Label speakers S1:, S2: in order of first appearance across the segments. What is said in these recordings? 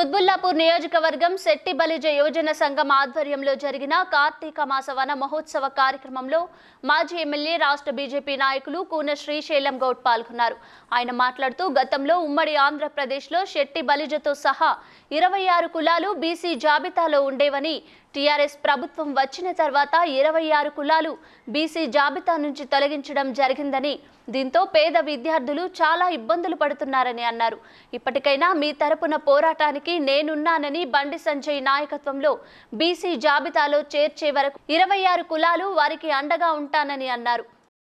S1: కుత్బుల్లాపూర్ నియోజకవర్గం శెట్టి బలిజ యువజన సంఘం ఆధ్వర్యంలో జరిగిన కార్తీక మాస వన మహోత్సవ కార్యక్రమంలో మాజీ ఎమ్మెల్యే రాష్ట్ర బీజేపీ నాయకులు కూన శ్రీశైలం గౌడ్ పాల్గొన్నారు ఆయన మాట్లాడుతూ గతంలో ఉమ్మడి ఆంధ్రప్రదేశ్లో శెట్టి బలిజతో సహా ఇరవై ఆరు కులాలు బీసీ జాబితాలో ఉండేవని టీఆర్ఎస్ ప్రభుత్వం వచ్చిన తర్వాత ఇరవై ఆరు కులాలు బీసీ జాబితా నుంచి తొలగించడం జరిగిందని దీంతో పేద విద్యార్థులు చాలా ఇబ్బందులు పడుతున్నారని అన్నారు ఇప్పటికైనా మీ తరపున పోరాటానికి నేనున్నానని బండి సంజయ్ నాయకత్వంలో బీసీ జాబితాలో చేర్చే వరకు ఇరవై ఆరు కులాలు వారికి అండగా ఉంటానని అన్నారు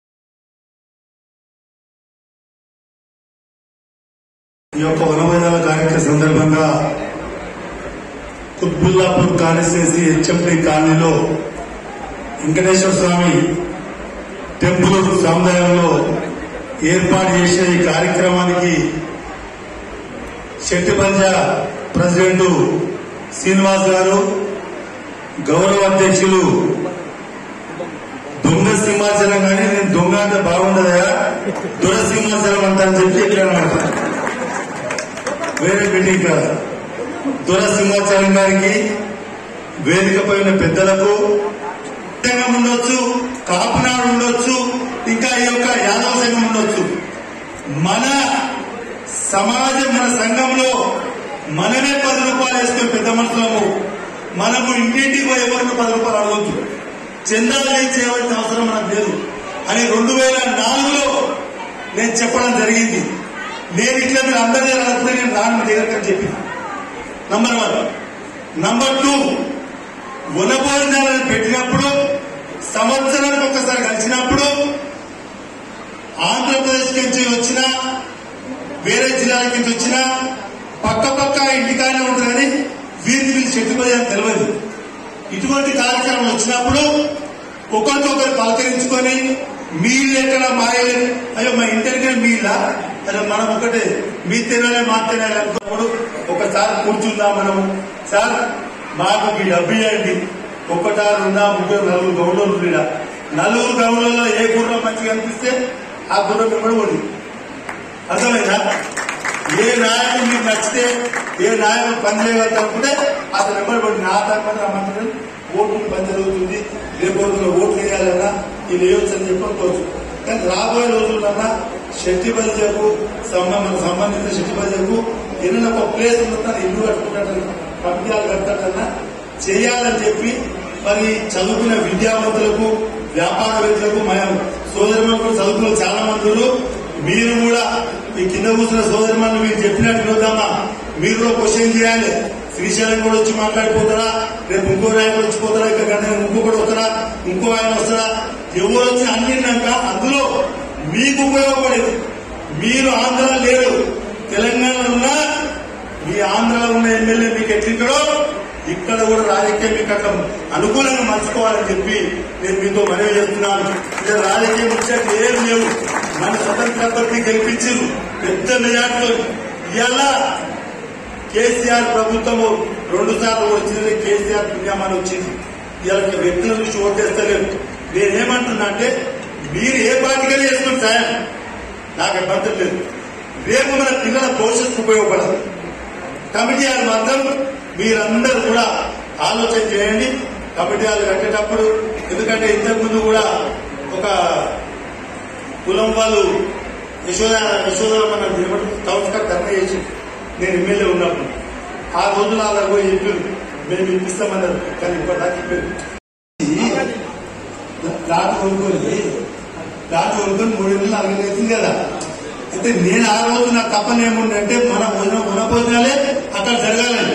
S2: ఈ యొక్క వనభోజనాల కార్యక్రమ సందర్భంగా కుత్బుల్లాపూర్ కాన్స్టిట్యూన్సీ హెచ్ఎండి కాలనీలో వెంకటేశ్వర స్వామి టెంపుల్ సముదాయంలో ఏర్పాటు చేసిన ఈ కార్యక్రమానికి శెట్టిపంజ ప్రెసిడెంట్ శ్రీనివాస్ గారు గౌరవ అధ్యక్షులు దొంగ సింహాచలం కానీ నేను దొంగ అంటే బాగుండదా దుర సింహాచలం అంటారని చెప్పి ఇట్లా మాట్లాడతాను వేరే మీటింగ్ కాదు దుర సింహాచలం గారికి వేదికపై ఉన్న పెద్దలకు సంఘం ఉండొచ్చు కాపునాడు ఉండొచ్చు ఇంకా ఈ యొక్క యాదవ సంఘం ఉండొచ్చు మన సమాజం మన సంఘంలో మనమే పది రూపాయలు వేసుకుని పెద్ద మనుషులము మనము ఇంటింటికి పోయి ఎవరిని పది రూపాయలు అడగొద్దు చందాలు చేయవలసిన అవసరం మనకు లేదు అని రెండు వేల నాలుగులో నేను చెప్పడం జరిగింది నేను ఇట్లా మీరు అందరి దగ్గర అడిగితే నేను రాను మీ దగ్గరకు అని చెప్పిన నంబర్ వన్ నంబర్ టూ వనభోజనాలను పెట్టినప్పుడు సంవత్సరానికి ఒక్కసారి కలిసినప్పుడు ఆంధ్రప్రదేశ్ నుంచి వచ్చిన వేరే జిల్లాల నుంచి వచ్చిన పక్క పక్క ఇంటికానే ఉంటుంది కానీ వీరికి వీళ్ళు చెట్టుపోయి అని తెలియదు ఇటువంటి కార్యక్రమం వచ్చినప్పుడు ఒకరికొకరు పలకరించుకొని మీళ్ళు ఎక్కడ మాయలే అయ్యో మా ఇంటర్గా మీళ్ళ అరే మనం ఒకటే మీ తినాలే మా తినాలి అనుకున్నప్పుడు ఒకసారి కూర్చుందాం మనము సార్ మాకు మీ డబ్బు ఇవ్వండి ఒకటా రెండా ముగ్గురు నలుగురు గౌడలు క్రీడ నలుగురు గౌడలలో ఏ గుర్రం మంచిగా అనిపిస్తే ఆ గుర్రం మిమ్మల్ని ఓడి అర్థమైందా ఏ నాయకుడు మీకు నచ్చితే ఏ నాయకుడు పని చేయగలుగుతారంటే అతను నెంబర్ పడి నా తరపున రమ్మంటారు ఓట్లు పని జరుగుతుంది రేపు రోజుల్లో ఓట్లు వేయాలన్నా ఇది వేయొచ్చు అని చెప్పి అనుకోవచ్చు కానీ రాబోయే రోజులన్నా శక్తి బలిజకు సంబంధం సంబంధించిన శక్తి బలిజకు ఏదైనా ఒక ప్లేస్ ఉందా ఇల్లు కట్టుకుంటాడని కమిటీలు కట్టాడన్నా చేయాలని చెప్పి మరి చదువుకున్న విద్యావంతులకు వ్యాపారవేత్తలకు మన సోదరులకు చదువుకున్న చాలా మంది ఉన్నారు. మీరు కూడా ఈ కింద కూర్చున్న సోదరుమని మీరు చెప్పినట్టు వినొద్దామా మీరు కూడా క్వశ్చన్ చేయాలి శ్రీశైలం కూడా వచ్చి మాట్లాడిపోతారా రేపు ఇంకో నాయకుడు వచ్చిపోతారా ఇక్కడ గంట ఇంకో కూడా వస్తారా ఇంకో ఆయన వస్తారా ఎవరు వచ్చి అన్నిన్నాక అందులో మీకు ఉపయోగపడేది మీరు ఆంధ్ర లేరు తెలంగాణలో ఉన్నా మీ ఆంధ్రాలో ఉన్న ఎమ్మెల్యే మీకు ఎట్లింటాడో ఇక్కడ కూడా రాజకీయం మీకు అక్కడ అనుకూలంగా మలుచుకోవాలని చెప్పి నేను మీతో మనవి చేస్తున్నాను ఇక్కడ రాజకీయం వచ్చాక ఏం లేవు మన స్వతంత్ర అభ్యర్థి గెలిపించారు పెద్ద మెజార్టీతో ఇలా కేసీఆర్ ప్రభుత్వము రెండు సార్లు వచ్చింది కేసీఆర్ పుణ్యమాన్ని వచ్చింది ఇలా వ్యక్తుల నుంచి ఓటేస్తలేరు నేనేమంటున్నా అంటే మీరు ఏ పార్టీగా చేసుకుని సాయం నాకు ఇబ్బంది లేదు రేపు మన పిల్లల భవిష్యత్తు ఉపయోగపడదు కమిటీ హాల్ మాత్రం మీరందరూ కూడా ఆలోచన చేయండి కమిటీ హాల్ కట్టేటప్పుడు ఎందుకంటే ఇంతకు ముందు కూడా ఒక కులం వాళ్ళు యశోద యశోద మన సంస్కార ధర్మ చేసి నేను ఎమ్మెల్యే ఉన్నప్పుడు ఆ రోజులు అలా పోయి చెప్పారు మేము ఇప్పిస్తామన్నారు కానీ ఇప్పటిదాకా చెప్పారు ప్లాట్ కొనుక్కొని ప్లాట్ కొనుక్కొని మూడు నెలలు నాలుగు నెలలు అవుతుంది కదా అయితే నేను ఆ రోజు నా తప్పన ఏముందంటే మన భోజనం మన భోజనాలే అక్కడ జరగాలని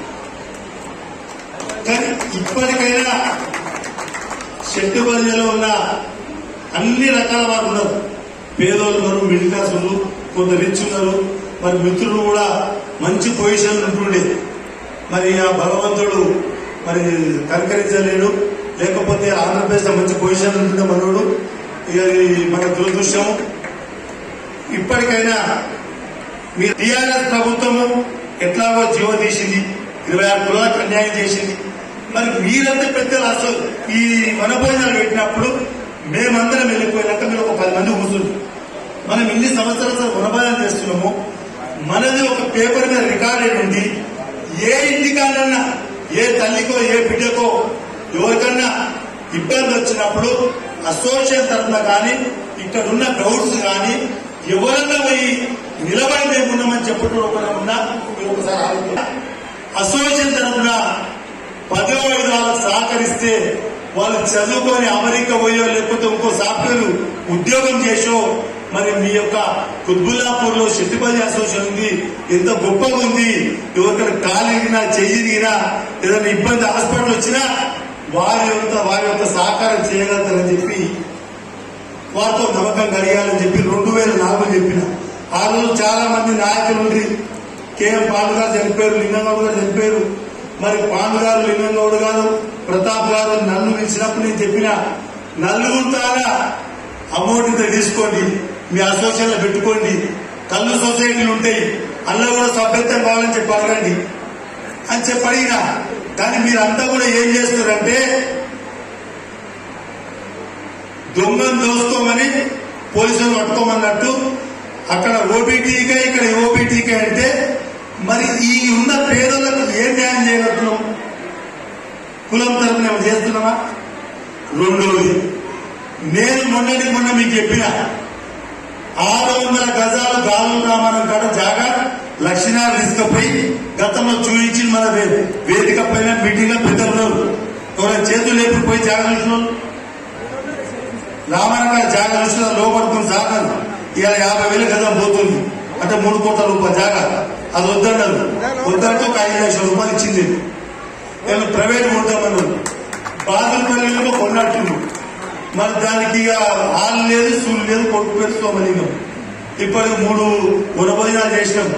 S2: కానీ ఇప్పటికైనా శక్తి బదిలో ఉన్న అన్ని రకాల వారు ఉన్నారు పేదోళ్ళు ఉన్నారు మిడిల్ క్లాస్ ఉన్నారు కొంత రిచ్ ఉన్నారు మరి మిత్రులు కూడా మంచి పొజిషన్ ఉంటుండే మరి ఆ భగవంతుడు మరి కనికరించలేడు లేకపోతే ఆంధ్రప్రదేశ్ లో మంచి పొజిషన్ ఉంటుండే మనోడు ఇక ఇది మన దురదృష్టం ఇప్పటికైనా మీ టీఆర్ఎస్ ప్రభుత్వము ఎట్లాగో జీవో తీసింది ఇరవై ఆరు కులాలకు అన్యాయం చేసింది మరి మీరంతా పెద్దలు అసలు ఈ వనభోజనాలు పెట్టినప్పుడు మేమందరం వెళ్ళిపోయినాక మీరు ఒక పది మంది కూర్చుంటారు మనం ఇన్ని సంవత్సరాలు వనభోజనం చేస్తున్నాము మనది ఒక పేపర్ మీద రికార్డ్ అయి ఉండి తల్లికో ఏ బిడ్డకో ఎవరికన్నా ఇబ్బంది వచ్చినప్పుడు అసోసియేషన్ తరఫున కానీ ఇక్కడ ఉన్న గౌడ్స్ కానీ ఎవరన్నా పోయి నిలబడి మేము ఉన్నామని చెప్పడం ఒకరు ఉన్నా మీరు ఒకసారి ఆలోచించండి. అసోసియేషన్ తరఫున పదో ఐదు వాళ్ళకి సహకరిస్తే వాళ్ళు చదువుకొని అమెరికా పోయో లేకపోతే ఇంకో సాఫ్ట్వేర్ ఉద్యోగం చేసో మరి మీ యొక్క కుత్బుల్లాపూర్ లో శెట్టిపల్లి అసోసియేషన్ ఉంది ఎంత గొప్పగా ఉంది ఎవరికైనా కాలు ఇరిగినా చెయ్యి ఇరిగినా ఏదైనా ఇబ్బంది హాస్పిటల్ వచ్చినా వారి యొక్క వారి యొక్క సహకారం చేయగలుగుతారని చెప్పి వారితో నమ్మకం కలిగాలని చెప్పి రెండు వేల నాలుగు చెప్పిన ఆ రోజు చాలా మంది నాయకులు ఉండి కేఎం పాండు గారు చనిపోయారు లింగంగౌడ్ గారు చనిపోయారు మరి పాండు గారు లింగంగౌడ్ గారు ప్రతాప్ గారు నన్ను పిలిచినప్పుడు నేను చెప్పిన నలుగురు తారా అమౌంట్ ఇంత తీసుకోండి మీ అసోసియేషన్ లో పెట్టుకోండి కళ్ళు సొసైటీలు ఉంటాయి అందులో కూడా సభ్యత్వం కావాలని చెప్పి అడగండి అని చెప్పి అడిగిన కానీ మీరంతా కూడా ఏం చేస్తారంటే దొంగను దోసుకోమని పోలీసులు పట్టుకోమన్నట్టు అక్కడ ఓబీటీకే ఇక్కడ ఓబీటీకే అంటే మరి ఈ ఉన్న పేదలకు ఏం న్యాయం చేయగలుగుతున్నాం కులం తరపున ఏమైనా చేస్తున్నావా రెండోది నేను మొన్నటి మొన్న మీకు చెప్పిన ఆరు వందల గజాలు గాలు రామానం కాడ జాగా లక్షణాలు తీసుకుపోయి గతంలో చూపించి మన వే- వేదిక పైన మీటింగ్ లో పెద్దలు ఎవరైనా చేతులు లేకపోయి జాగా చూసిన వాళ్ళు? రామాయణ గారి జాగా చూసిన లోపడుకుని సాగదు ఇవాళ యాభై వేలు గజం పోతుంది అంటే మూడు కోట్ల రూపాయల జాగా అది వద్దన్నారు వద్దంటే ఒక ఐదు లక్షల రూపాయలు ఇచ్చింది నేను ప్రైవేట్ ఉంటామని బాధపల్లిలో కొన్నట్టు మరి దానికి ఇక హాల్ లేదు సూలు లేదు కొట్టు పేరు సోమలింగం ఇప్పటికి మూడు గుణభోజనాలు చేసినాం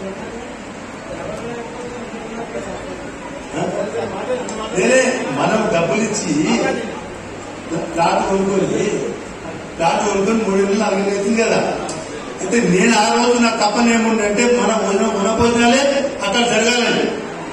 S2: నేనే మనం డబ్బులు ఇచ్చి ప్లాట్ కొనుక్కొని ప్లాట్ కొనుక్కొని మూడు నెలలు నాలుగు నెలలు అవుతుంది కదా అయితే నేను ఆ రోజు నా తప్పన ఏముందంటే మన ఉన్న గుణభోజనాలే అక్కడ జరగాలని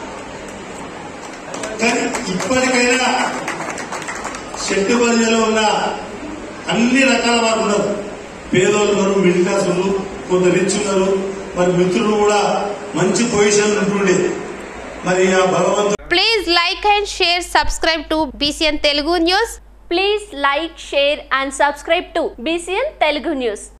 S2: కానీ ఇప్పటికైనా చెట్టు బదిలో ఉన్న అన్ని రకాల వారు ఉన్నారు పేదోళ్ళు ఉన్నారు మిడిల్ క్లాస్ ఉన్నారు కొంత రిచ్ ఉన్నారు మరి మిత్రులు కూడా మంచి పొజిషన్ ఉంటుండే మరి ఆ భగవంతుడు
S3: Please like and share, subscribe to BCN Telugu News.
S1: Please like share and subscribe to BCN Telugu news